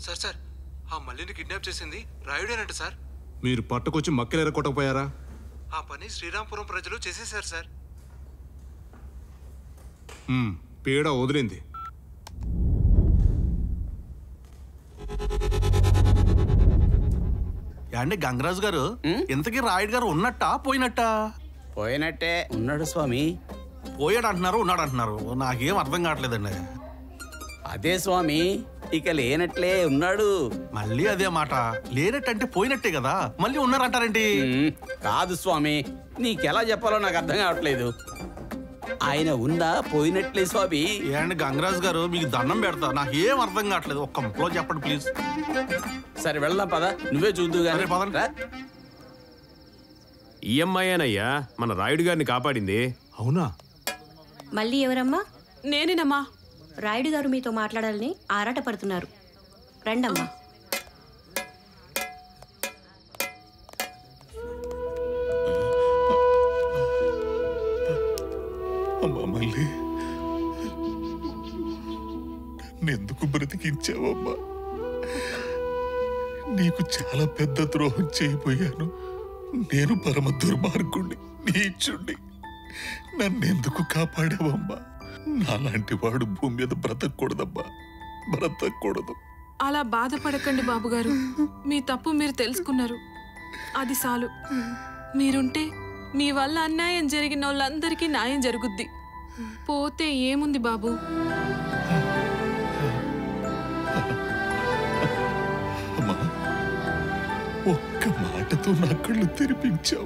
Sir sir ఆ మల్లిని kidnap చేసింది రాయుడేనంట sir మీరు పట్టుకొచ్చి మక్కలు ఎరగొట్టకపోయారా ఆ పని శ్రీరాంపురం ప్రజలు చేసేశారు సార్ మ్మ్, పీడ వదిలింది యాండి గంగరాజు గారు ఇంతకీ రాయుడు గారు ఉన్నట్టా పోయినట్టా పోయినట్టే ఉన్నాడు స్వామి పోయాడు అంటున్నారు ఉన్నాడు అంటున్నారు నాకేం అర్థం కావట్లేదండి అదే స్వామి ఇక లేనట్లే ఉన్నాడు మళ్ళీ అదే మాట లేనట్టంటే పోయినట్టే కదా మళ్ళీ ఉన్నారంటారేంటి ఉమ్, కాదు స్వామి నీకెలా చెప్పాలో నాకు అర్థం కావట్లేదు ఆయన ఉందా పోయినట్లే స్వామి ఏండి గంగరాజు గారు మీకు దండం పెడతా నాకు ఏం అర్థం కావట్లేదు ఒక్క ముక్కలో చెప్పండి ప్లీజ్ సరే వెళ్దాం పద నువ్వే చూద్దు సరే, పదండి. ఈఎంఐయేనయ్యా మన రాయుడు గారిని కాపాడింది అవునా మళ్ళీ ఎవరమ్మా నేనేనమ్మా రాయుడు గారు మీతో మాట్లాడాలని ఆరాట పడుతున్నారు రండమ్మా అమ్మా మళ్ళీ నన్నెందుకు బ్రతికించావమ్మా నీకు చాలా పెద్ద ద్రోహం చేయబోయాను నేను పరమ దుర్మార్గుణ్ణి నీచుండి నన్నెందుకు కాపాడావమ్మా నాలాంటి వాడు భూమి మీద బ్రతకూడదమ్మా బ్రతకూడదు అలా బాధపడకండి బాబుగారు మీ తప్పు మీరు తెలుసుకున్నారు అది చాలు మీరుంటే మీ వల్ల అన్యాయం జరిగిన వాళ్ళందరికీ న్యాయం జరుగుద్ది పోతే ఏముంది బాబు అమ్మా ఒక్క మాటతో నా కళ్ళు తెరిపించావు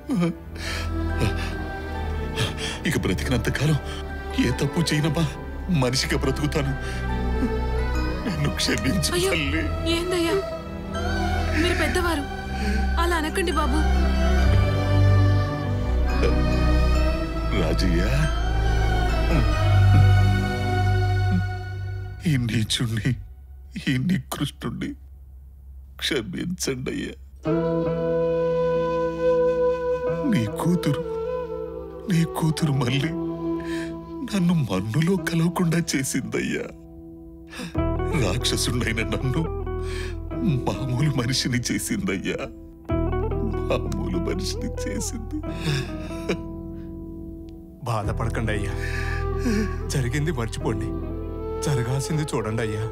ఇక బ్రతికినంత కాలం ఏ తప్పు చేయనమ్మా మనిషిగా బ్రతుకుతాను నన్ను క్షమించు అయ్యో తల్లి ఏందయ్యా మీరు పెద్దవారు అలా అనకండి బాబు రాజయ్య ఈ నీచుణ్ణి ఈ నికృష్టుణ్ణి క్షమించండి అయ్యా నీ కూతురు నీ కూతురు మళ్ళీ నన్ను మన్నులో కలవకుండా చేసిందయ్యా రాక్షసుడైన నన్ను మామూలు మనిషిని చేసిందయ్యా మామూలు మనిషిని చేసింది బాధపడకండి అయ్యా జరిగింది మర్చిపోండి జరగాల్సింది చూడండి అయ్యా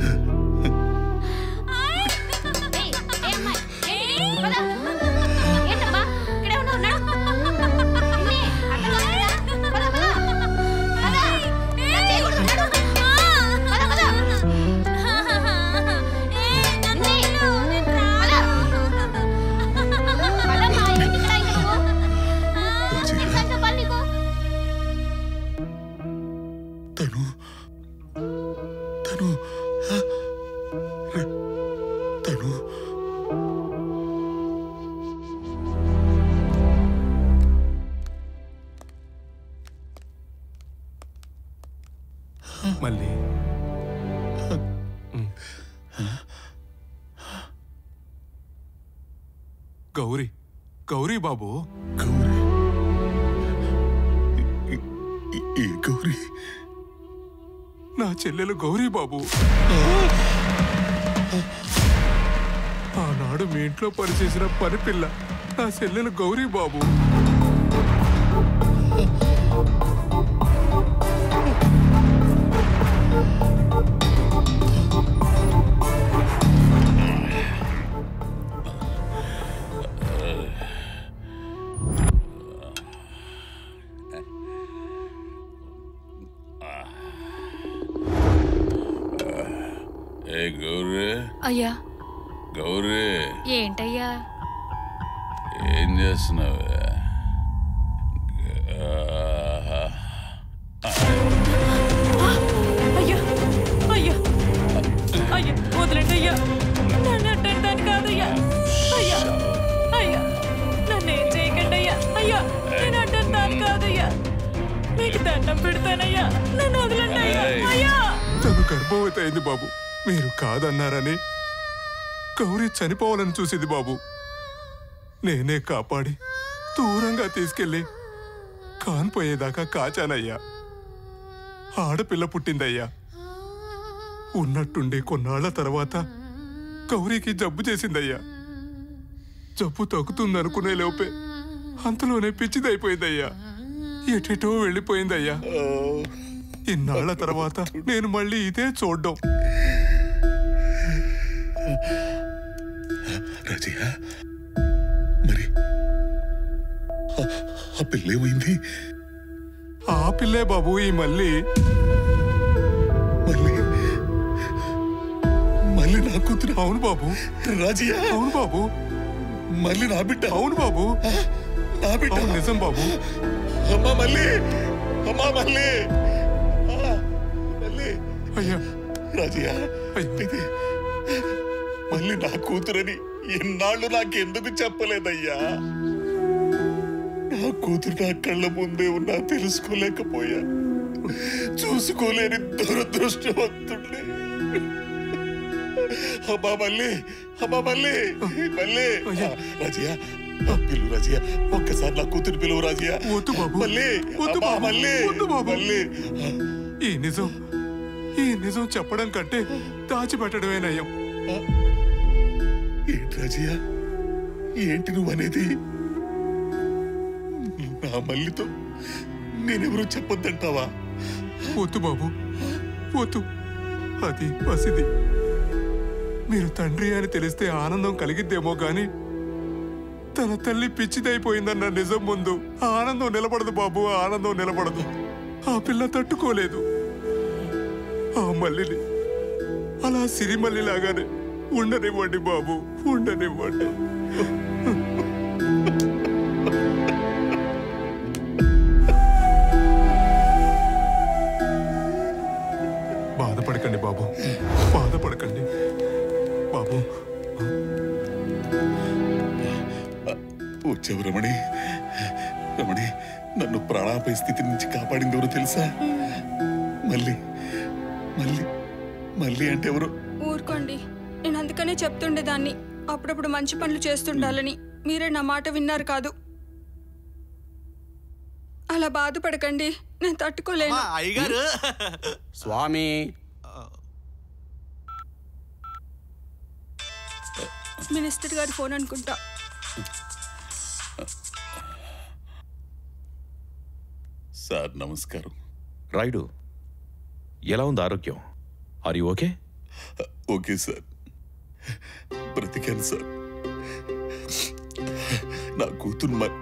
తను తను ఆ, రే, తను మళ్ళీ గౌరీ గౌరీ బాబు గౌరీ ఈ- ఈ- ఈ గౌరీ నా చెల్లెలు గౌరీ బాబు ఆనాడు మీ ఇంట్లో పనిచేసిన పని పిల్ల నా చెల్లెలు గౌరీ బాబు ఏ గౌరీ అయ్యా గౌరీ ఏంటయ్యా ఏం చేస్తున్నావే అయ్యా అయ్యా అయ్యా వదిలేండి అయ్యా నన్ను అట్టడానికి కాదయ్యా అయ్యా అయ్యా నన్ను ఏం చేయకండి అయ్యా అయ్యా నేను అడ్డంతాను కాదయ్యా మీకు దండం పెడతానయ్యా నన్ను వదలండి అయ్యా ఏయ్. అయ్యా తను గర్భవతి అయింది బాబు మీరు కాదన్నారని గౌరీ చనిపోవాలని చూసింది బాబు నేనే కాపాడి దూరంగా తీసుకెళ్ళి కాన్పోయేదాకా కాచానయ్యా ఆడపిల్ల పుట్టిందయ్యా ఉన్నట్టుండి కొన్నాళ్ల తర్వాత గౌరీకి జబ్బు చేసిందయ్యా జబ్బు తగ్గుతుందనుకునే లోపే అంతలోనే పిచ్చిదైపోయిందయ్యా ఎటెటో వెళ్ళిపోయిందయ్యా ఇన్నాళ్ల తర్వాత నేను మళ్ళీ ఇదే చూడ్డం రాజయ్య మరి ఆ- ఆ పిల్ల ఏమైంది ఆ పిల్లే బాబు ఈ మళ్ళీ మళ్ళీ మళ్ళీ నా కూతురు అవును బాబు రాజయ్య అవును బాబు మళ్ళీ నా బిడ్డ అవును బాబు నా బిడ్డ అవును నిజం బాబు అమ్మా మళ్ళీ అమ్మా మళ్ళీ ఆ, మళ్ళీ అయ్యా రాజయ్య అయ్యో. ఇది మళ్ళీ నా కూతురని ఎన్నాళ్ళు నాకెందుకు చెప్పలేదయ్యా నా కూతురు నా కళ్ళ ముందే ఉన్నా తెలుసుకోలేకపోయా చూసుకోలేని దురదృష్టవంతుడిని అమ్మా మళ్ళీ అమ్మా మళ్ళీ మళ్ళీ అయ్యా. రాజయ్య ఆ, పిలువు రాజయ్య ఒక్కసారి నా కూతురు పిలువు రాజయ్య వద్దు బాబు. మళ్ళీ వద్దు అమ్మా, బాబు. మళ్ళీ వద్దు బాబు. మళ్ళీ ఈ నిజం ఈ నిజం చెప్పడం కంటే దాచిపెట్టడమే నయం ఏంటి రాజయ్య ఏంటి నువ్వు అనేది నా మల్లితో నేనెవరూ చెప్పొద్దంటావా వద్దు బాబు వద్దు అది పసిది మీరు తండ్రి అని తెలిస్తే ఆనందం కలిగిద్దేమో గాని తన తల్లి పిచ్చిదైపోయిందన్న నిజం ముందు ఆ ఆనందం నిలబడదు బాబు ఆ ఆనందం నిలబడదు ఆ పిల్ల తట్టుకోలేదు ఆ మల్లిని అలా సిరిమల్లిలాగానే ఉండనివ్వండి బాబు ఉండనివ్వండి బాధపడకండి బాబు బాధపడకండి బాబు వచ్చావు రమణి రమణి నన్ను ప్రాణాపాయ స్థితి నుంచి కాపాడింది ఎవరో తెలుసా మళ్ళీ మళ్ళీ మళ్ళీ అంటే ఎవరు ఊరుకోండి నేను అందుకనే చెప్తుండేదాన్ని అప్పుడప్పుడు మంచి పనులు చేస్తుండాలని మీరే నా మాట విన్నారు కాదు అలా బాధపడకండి నేను తట్టుకోలేను అమ్మా, అయ్యగారు స్వామి మినిస్టర్ గారి ఫోన్ అనుకుంటా సార్ నమస్కారం రాయుడు ఎలా ఉంది ఆరోగ్యం are you okay okay sir బ్రతికాను సార్ నా కూతురు మ-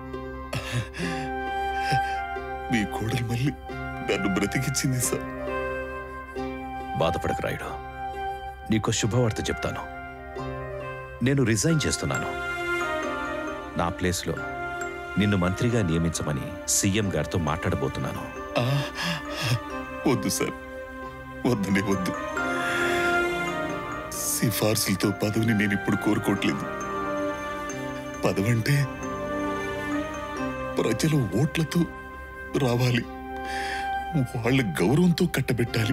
మీ కోడలు మళ్ళీ నన్ను బ్రతికిచ్చింది సార్ బాధపడక రాయుడు నీకు శుభవార్త చెప్తాను నేను రిజైన్ చేస్తున్నాను నా ప్లేస్లో నిన్ను మంత్రిగా నియమించమని సీఎం గారితో మాట్లాడబోతున్నాను ఆ, వద్దు సార్ వద్దనే వద్దు సిఫార్సులతో పదవిని నేను ఇప్పుడు కోరుకోవట్లేదు పదవంటే ప్రజల ఓట్లతో రావాలి వాళ్ళ గౌరవంతో కట్టబెట్టాలి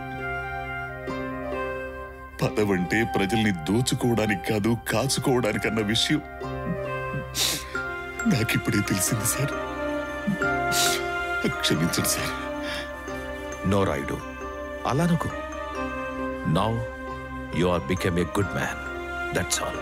పదవంటే ప్రజల్ని దోచుకోవడానికి కాదు కాచుకోవడానికి అన్న విషయం నాకిప్పుడే తెలిసింది సార్ క్షమించండి సార్ నో రాయుడు అలానకు now you are become a good man that's all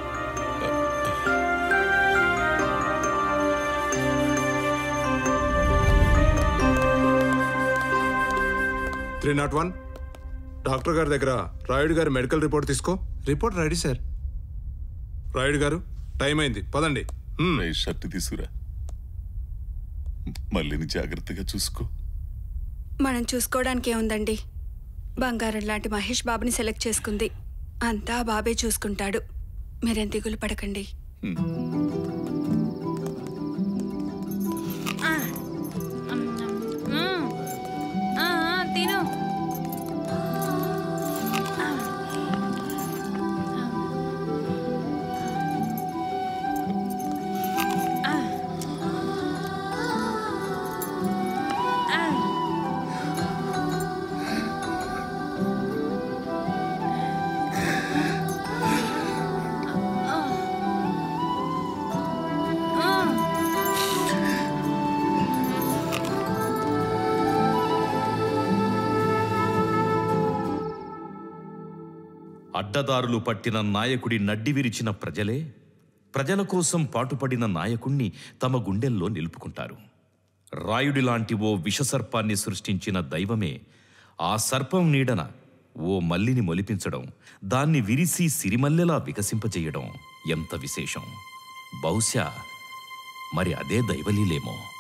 three not one doctor గారి దగ్గర రాయుడు గారి మెడికల్ రిపోర్ట్ తీసుకో రిపోర్ట్ రెడీ సార్ రాయుడు గారు టైం అయింది పదండి హ్మ్. నీ షర్ట్ తీసుకురా మళ్ళీని జాగ్రత్తగా చూసుకో మనం చూసుకోవడానికి ఏముందండి బంగారం లాంటి మహేష్ బాబుని సెలెక్ట్ చేసుకుంది అంతా బాబే చూసుకుంటాడు మీరేం దిగులు పడకండి తిను అడ్డదారులు పట్టిన నాయకుడి నడ్డి విరిచిన ప్రజలే ప్రజల కోసం పాటుపడిన నాయకుణ్ణి తమ గుండెల్లో నిలుపుకుంటారు రాయుడి లాంటి ఓ విషసర్పాన్ని సృష్టించిన దైవమే ఆ సర్పం నీడన ఓ మల్లిని మొలిపించడం దాన్ని విరిసి సిరిమల్లెలా వికసింపజేయడం ఎంత విశేషం బహుశా మరి అదే దైవలీలేమో